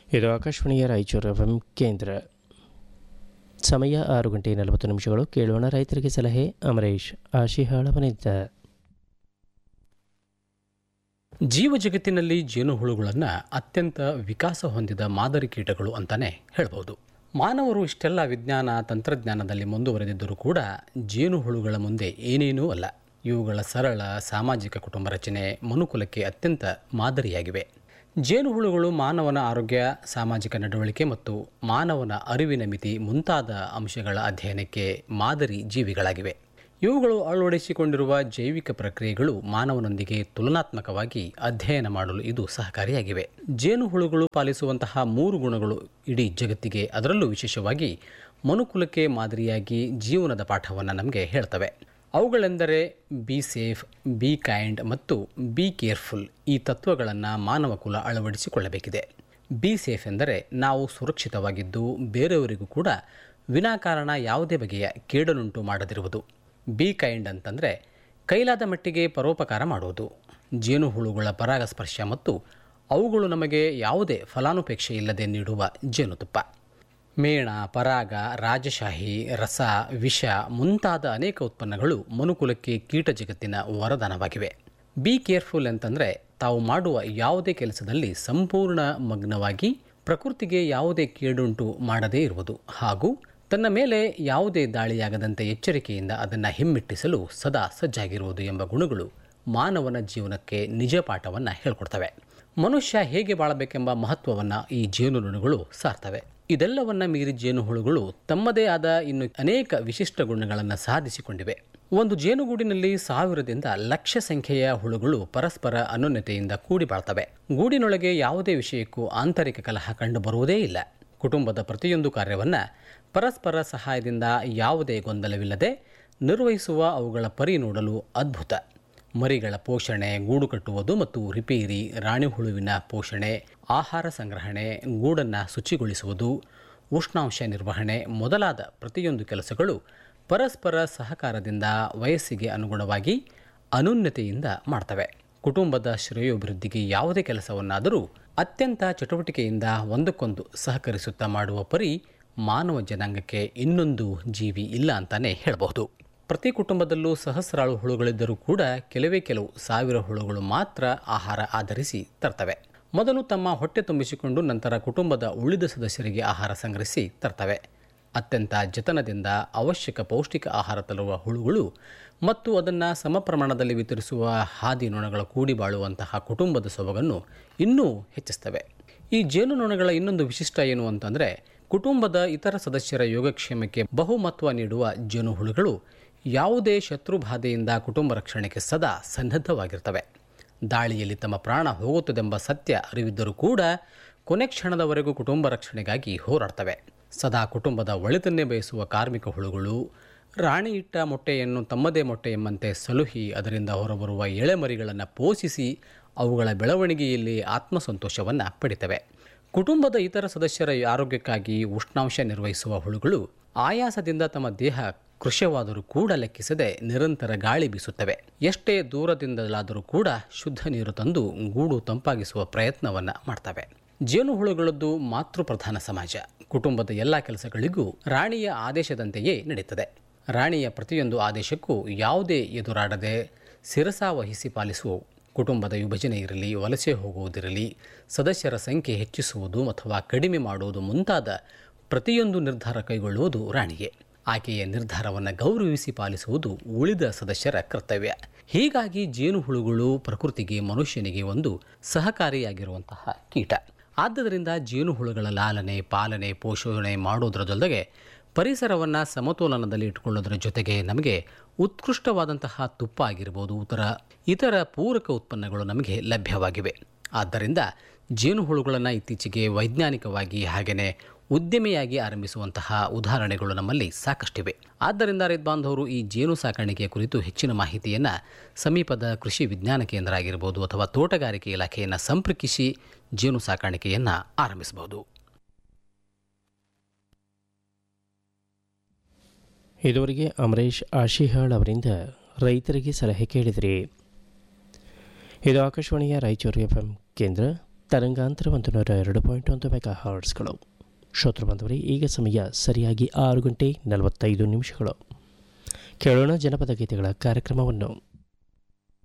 ಇದು ಆಕಾಶವಾಣಿಯ ರಾಯಚೂರು ಎಫ್ ಕೇಂದ್ರ ಸಮಯ ಆರು ಗಂಟೆ ನಲವತ್ತು ನಿಮಿಷಗಳು ಕೇಳೋಣ ರೈತರಿಗೆ ಸಲಹೆ ಅಮರೇಶ್ ಆಶಿಹಾಳವನಿದ್ದ ಜೀವ ಜಗತ್ತಿನಲ್ಲಿ ಜೇನುಹುಳುಗಳನ್ನು ಅತ್ಯಂತ ವಿಕಾಸ ಹೊಂದಿದ ಮಾದರಿ ಕೀಟಗಳು ಅಂತಾನೆ ಹೇಳ್ಬೋದು ಮಾನವರು ಇಷ್ಟೆಲ್ಲ ವಿಜ್ಞಾನ ತಂತ್ರಜ್ಞಾನದಲ್ಲಿ ಮುಂದುವರೆದಿದ್ದರೂ ಕೂಡ ಜೇನುಹುಳುಗಳ ಮುಂದೆ ಏನೇನೂ ಅಲ್ಲ ಇವುಗಳ ಸರಳ ಸಾಮಾಜಿಕ ಕುಟುಂಬ ರಚನೆ ಮನುಕುಲಕ್ಕೆ ಅತ್ಯಂತ ಮಾದರಿಯಾಗಿವೆ ಜೇನುಹುಳುಗಳು ಮಾನವನ ಆರೋಗ್ಯ ಸಾಮಾಜಿಕ ನಡವಳಿಕೆ ಮತ್ತು ಮಾನವನ ಅರಿವಿನ ಮಿತಿ ಮುಂತಾದ ಅಂಶಗಳ ಅಧ್ಯಯನಕ್ಕೆ ಮಾದರಿ ಜೀವಿಗಳಾಗಿವೆ ಇವುಗಳು ಅಳವಡಿಸಿಕೊಂಡಿರುವ ಜೈವಿಕ ಪ್ರಕ್ರಿಯೆಗಳು ಮಾನವನೊಂದಿಗೆ ತುಲನಾತ್ಮಕವಾಗಿ ಅಧ್ಯಯನ ಮಾಡಲು ಇದು ಸಹಕಾರಿಯಾಗಿವೆ ಜೇನುಹುಳುಗಳು ಪಾಲಿಸುವಂತಹ ಮೂರು ಗುಣಗಳು ಇಡೀ ಜಗತ್ತಿಗೆ ಅದರಲ್ಲೂ ವಿಶೇಷವಾಗಿ ಮನುಕುಲಕ್ಕೆ ಮಾದರಿಯಾಗಿ ಜೀವನದ ಪಾಠವನ್ನು ನಮಗೆ ಹೇಳ್ತವೆ ಅವುಗಳೆಂದರೆ ಬಿ ಸೇಫ್ ಬಿ ಕೈಂಡ್ ಮತ್ತು ಬಿ ಕೇರ್ಫುಲ್ ಈ ತತ್ವಗಳನ್ನು ಮಾನವ ಕುಲ ಅಳವಡಿಸಿಕೊಳ್ಳಬೇಕಿದೆ ಬಿ ಸೇಫ್ ಎಂದರೆ ನಾವು ಸುರಕ್ಷಿತವಾಗಿದ್ದು ಬೇರೆಯವರಿಗೂ ಕೂಡ ವಿನಾಕಾರಣ ಯಾವುದೇ ಬಗೆಯ ಕೇಡನುಂಟು ಮಾಡದಿರುವುದು ಬಿ ಕೈಂಡ್ ಅಂತಂದರೆ ಕೈಲಾದ ಮಟ್ಟಿಗೆ ಪರೋಪಕಾರ ಮಾಡುವುದು ಜೇನುಹುಳುಗಳ ಪರಾಗಸ್ಪರ್ಶ ಮತ್ತು ಅವುಗಳು ನಮಗೆ ಯಾವುದೇ ಫಲಾನುಪೇಕ್ಷೆ ಇಲ್ಲದೆ ನೀಡುವ ಜೇನುತುಪ್ಪ ಮೇಣ ಪರಾಗ ರಾಜಶಾಹಿ ರಸ ವಿಷ ಮುಂತಾದ ಅನೇಕ ಉತ್ಪನ್ನಗಳು ಮನುಕುಲಕ್ಕೆ ಕೀಟ ಜಗತ್ತಿನ ವರದಾನವಾಗಿವೆ ಬಿ ಕೇರ್ಫುಲ್ ಅಂತಂದರೆ ತಾವು ಮಾಡುವ ಯಾವುದೇ ಕೆಲಸದಲ್ಲಿ ಸಂಪೂರ್ಣ ಮಗ್ನವಾಗಿ ಪ್ರಕೃತಿಗೆ ಯಾವುದೇ ಕೇಡುಂಟು ಮಾಡದೇ ಇರುವುದು ಹಾಗೂ ತನ್ನ ಮೇಲೆ ಯಾವುದೇ ದಾಳಿಯಾಗದಂತೆ ಎಚ್ಚರಿಕೆಯಿಂದ ಅದನ್ನು ಹಿಮ್ಮೆಟ್ಟಿಸಲು ಸದಾ ಸಜ್ಜಾಗಿರುವುದು ಎಂಬ ಗುಣಗಳು ಮಾನವನ ಜೀವನಕ್ಕೆ ನಿಜ ಪಾಠವನ್ನು ಹೇಳ್ಕೊಡ್ತವೆ ಮನುಷ್ಯ ಹೇಗೆ ಬಾಳಬೇಕೆಂಬ ಮಹತ್ವವನ್ನು ಈ ಜೇನುನೊಣಗಳು ಸಾರ್ತವೆ ಇದೆಲ್ಲವನ್ನ ಮೀರಿ ಜೇನುಹುಳುಗಳು ತಮ್ಮದೇ ಆದ ಇನ್ನು ಅನೇಕ ವಿಶಿಷ್ಟ ಗುಣಗಳನ್ನು ಸಾಧಿಸಿಕೊಂಡಿವೆ ಒಂದು ಜೇನುಗೂಡಿನಲ್ಲಿ ಸಾವಿರದಿಂದ ಲಕ್ಷ ಸಂಖ್ಯೆಯ ಹುಳುಗಳು ಪರಸ್ಪರ ಅನ್ಯೋನ್ಯತೆಯಿಂದ ಕೂಡಿ ಬಾಳ್ತವೆ ಗೂಡಿನೊಳಗೆ ಯಾವುದೇ ವಿಷಯಕ್ಕೂ ಆಂತರಿಕ ಕಲಹ ಕಂಡುಬರುವುದೇ ಇಲ್ಲ ಕುಟುಂಬದ ಪ್ರತಿಯೊಂದು ಕಾರ್ಯವನ್ನು ಪರಸ್ಪರ ಸಹಾಯದಿಂದ ಯಾವುದೇ ಗೊಂದಲವಿಲ್ಲದೆ ನಿರ್ವಹಿಸುವ ಅವುಗಳ ಪರಿ ನೋಡಲು ಅದ್ಭುತ ಮರಿಗಳ ಪೋಷಣೆ ಗೂಡು ಕಟ್ಟುವುದು ಮತ್ತು ರಿಪೇರಿ ರಾಣಿ ಹುಳುವಿನ ಪೋಷಣೆ ಆಹಾರ ಸಂಗ್ರಹಣೆ ಗೂಡನ್ನು ಶುಚಿಗೊಳಿಸುವುದು ಉಷ್ಣಾಂಶ ನಿರ್ವಹಣೆ ಮೊದಲಾದ ಪ್ರತಿಯೊಂದು ಕೆಲಸಗಳು ಪರಸ್ಪರ ಸಹಕಾರದಿಂದ ವಯಸ್ಸಿಗೆ ಅನುಗುಣವಾಗಿ ಅನುನ್ನತೆಯಿಂದ ಮಾಡ್ತವೆ ಕುಟುಂಬದ ಶ್ರೇಯೋಭಿವೃದ್ಧಿಗೆ ಯಾವುದೇ ಕೆಲಸವನ್ನಾದರೂ ಅತ್ಯಂತ ಚಟುವಟಿಕೆಯಿಂದ ಒಂದಕ್ಕೊಂದು ಸಹಕರಿಸುತ್ತಾ ಮಾಡುವ ಪರಿ ಮಾನವ ಜನಾಂಗಕ್ಕೆ ಇನ್ನೊಂದು ಜೀವಿ ಇಲ್ಲ ಅಂತಾನೆ ಹೇಳಬಹುದು ಪ್ರತಿ ಕುಟುಂಬದಲ್ಲೂ ಸಹಸ್ರಾಳು ಹುಳುಗಳಿದ್ದರೂ ಕೂಡ ಕೆಲವೇ ಕೆಲವು ಸಾವಿರ ಹುಳುಗಳು ಮಾತ್ರ ಆಹಾರ ಆಧರಿಸಿ ತರ್ತವೆ ಮೊದಲು ತಮ್ಮ ಹೊಟ್ಟೆ ತುಂಬಿಸಿಕೊಂಡು ನಂತರ ಕುಟುಂಬದ ಉಳಿದ ಸದಸ್ಯರಿಗೆ ಆಹಾರ ಸಂಗ್ರಹಿಸಿ ತರ್ತವೆ ಅತ್ಯಂತ ಜತನದಿಂದ ಅವಶ್ಯಕ ಪೌಷ್ಟಿಕ ಆಹಾರ ತರುವ ಹುಳುಗಳು ಮತ್ತು ಅದನ್ನು ಸಮ ಪ್ರಮಾಣದಲ್ಲಿ ವಿತರಿಸುವ ಹಾದಿ ನೊಣಗಳ ಕೂಡಿ ಬಾಳುವಂತಹ ಕುಟುಂಬದ ಸೊಬಗನ್ನು ಇನ್ನೂ ಹೆಚ್ಚಿಸ್ತವೆ ಈ ಜೇನುನೊಣಗಳ ಇನ್ನೊಂದು ವಿಶಿಷ್ಟ ಏನು ಅಂತಂದರೆ ಕುಟುಂಬದ ಇತರ ಸದಸ್ಯರ ಯೋಗಕ್ಷೇಮಕ್ಕೆ ಬಹುಮಹತ್ವ ನೀಡುವ ಜೇನುಹುಳುಗಳು ಯಾವುದೇ ಶತ್ರು ಬಾಧೆಯಿಂದ ಕುಟುಂಬ ರಕ್ಷಣೆಗೆ ಸದಾ ಸನ್ನದ್ಧವಾಗಿರ್ತವೆ ದಾಳಿಯಲ್ಲಿ ತಮ್ಮ ಪ್ರಾಣ ಹೋಗುತ್ತದೆಂಬ ಸತ್ಯ ಅರಿವಿದ್ದರೂ ಕೂಡ ಕೊನೆ ಕ್ಷಣದವರೆಗೂ ಕುಟುಂಬ ರಕ್ಷಣೆಗಾಗಿ ಹೋರಾಡ್ತವೆ ಸದಾ ಕುಟುಂಬದ ಒಳಿತನ್ನೇ ಬಯಸುವ ಕಾರ್ಮಿಕ ಹುಳುಗಳು ರಾಣಿ ಇಟ್ಟ ಮೊಟ್ಟೆಯನ್ನು ತಮ್ಮದೇ ಮೊಟ್ಟೆ ಎಂಬಂತೆ ಸಲುಹಿ ಅದರಿಂದ ಹೊರಬರುವ ಎಳೆಮರಿಗಳನ್ನು ಪೋಷಿಸಿ ಅವುಗಳ ಬೆಳವಣಿಗೆಯಲ್ಲಿ ಆತ್ಮಸಂತೋಷವನ್ನು ಪಡಿತವೆ ಕುಟುಂಬದ ಇತರ ಸದಸ್ಯರ ಆರೋಗ್ಯಕ್ಕಾಗಿ ಉಷ್ಣಾಂಶ ನಿರ್ವಹಿಸುವ ಹುಳುಗಳು ಆಯಾಸದಿಂದ ತಮ್ಮ ದೇಹ ಕೃಶವಾದರೂ ಕೂಡ ಲೆಕ್ಕಿಸದೆ ನಿರಂತರ ಗಾಳಿ ಬೀಸುತ್ತವೆ ಎಷ್ಟೇ ದೂರದಿಂದಲಾದರೂ ಕೂಡ ಶುದ್ಧ ನೀರು ತಂದು ಗೂಡು ತಂಪಾಗಿಸುವ ಪ್ರಯತ್ನವನ್ನು ಮಾಡ್ತವೆ ಜೇನುಹುಳುಗಳದ್ದು ಮಾತೃಪ್ರಧಾನ ಸಮಾಜ ಕುಟುಂಬದ ಎಲ್ಲ ಕೆಲಸಗಳಿಗೂ ರಾಣಿಯ ಆದೇಶದಂತೆಯೇ ನಡೀತದೆ ರಾಣಿಯ ಪ್ರತಿಯೊಂದು ಆದೇಶಕ್ಕೂ ಯಾವುದೇ ಎದುರಾಡದೆ ಶಿರಸಾವಹಿಸಿ ಪಾಲಿಸುವವು ಕುಟುಂಬದ ವಿಭಜನೆ ಇರಲಿ ವಲಸೆ ಹೋಗುವುದಿರಲಿ ಸದಸ್ಯರ ಸಂಖ್ಯೆ ಹೆಚ್ಚಿಸುವುದು ಅಥವಾ ಕಡಿಮೆ ಮಾಡುವುದು ಮುಂತಾದ ಪ್ರತಿಯೊಂದು ನಿರ್ಧಾರ ಕೈಗೊಳ್ಳುವುದು ರಾಣಿಗೆ ಆಕೆಯ ನಿರ್ಧಾರವನ್ನು ಗೌರವಿಸಿ ಪಾಲಿಸುವುದು ಉಳಿದ ಸದಸ್ಯರ ಕರ್ತವ್ಯ ಹೀಗಾಗಿ ಜೇನುಹುಳುಗಳು ಪ್ರಕೃತಿಗೆ ಮನುಷ್ಯನಿಗೆ ಒಂದು ಸಹಕಾರಿಯಾಗಿರುವಂತಹ ಕೀಟ ಆದ್ದರಿಂದ ಜೇನುಹುಳುಗಳ ಲಾಲನೆ ಪಾಲನೆ ಪೋಷಣೆ ಮಾಡೋದರ ಜೊತೆಗೆ ಪರಿಸರವನ್ನು ಸಮತೋಲನದಲ್ಲಿ ಇಟ್ಟುಕೊಳ್ಳೋದರ ಜೊತೆಗೆ ನಮಗೆ ಉತ್ಕೃಷ್ಟವಾದಂತಹ ತುಪ್ಪ ಆಗಿರ್ಬೋದು ಇತರ ಇತರ ಪೂರಕ ಉತ್ಪನ್ನಗಳು ನಮಗೆ ಲಭ್ಯವಾಗಿವೆ ಆದ್ದರಿಂದ ಜೇನುಹುಳುಗಳನ್ನು ಇತ್ತೀಚೆಗೆ ವೈಜ್ಞಾನಿಕವಾಗಿ ಹಾಗೆಯೇ ಉದ್ಯಮಿಯಾಗಿ ಆರಂಭಿಸುವಂತಹ ಉದಾಹರಣೆಗಳು ನಮ್ಮಲ್ಲಿ ಸಾಕಷ್ಟಿವೆ ಆದ್ದರಿಂದ ರೈತ ಬಾಂಧವರು ಈ ಜೇನು ಸಾಕಾಣಿಕೆಯ ಕುರಿತು ಹೆಚ್ಚಿನ ಮಾಹಿತಿಯನ್ನು ಸಮೀಪದ ಕೃಷಿ ವಿಜ್ಞಾನ ಕೇಂದ್ರ ಆಗಿರ್ಬೋದು ಅಥವಾ ತೋಟಗಾರಿಕೆ ಇಲಾಖೆಯನ್ನು ಸಂಪರ್ಕಿಸಿ ಜೇನು ಸಾಕಾಣಿಕೆಯನ್ನು ಆರಂಭಿಸಬಹುದು ಇದುವರೆಗೆ ಅಮರೇಶ್ ಆಶಿಹಾಳ್ ಅವರಿಂದ ರೈತರಿಗೆ ಸಲಹೆ ಕೇಳಿದ್ರಿ ಇದು ಆಕಾಶವಾಣಿಯ ರಾಯಚೂರು ಎಫ್ ಕೇಂದ್ರ ತರಂಗಾಂತರ ಒಂದು ನೂರ ಎರಡು ಪಾಯಿಂಟ್ ಒಂದು ಮೆಗಾ ಹಾರ್ಟ್ಸ್ಗಳು ಶ್ರೋತೃ ಬಂದವರೇ ಈಗ ಸಮಯ ಸರಿಯಾಗಿ ಆರು ಗಂಟೆ ನಲವತ್ತೈದು ನಿಮಿಷಗಳು ಕೇಳೋಣ ಜನಪದ ಗೀತೆಗಳ ಕಾರ್ಯಕ್ರಮವನ್ನು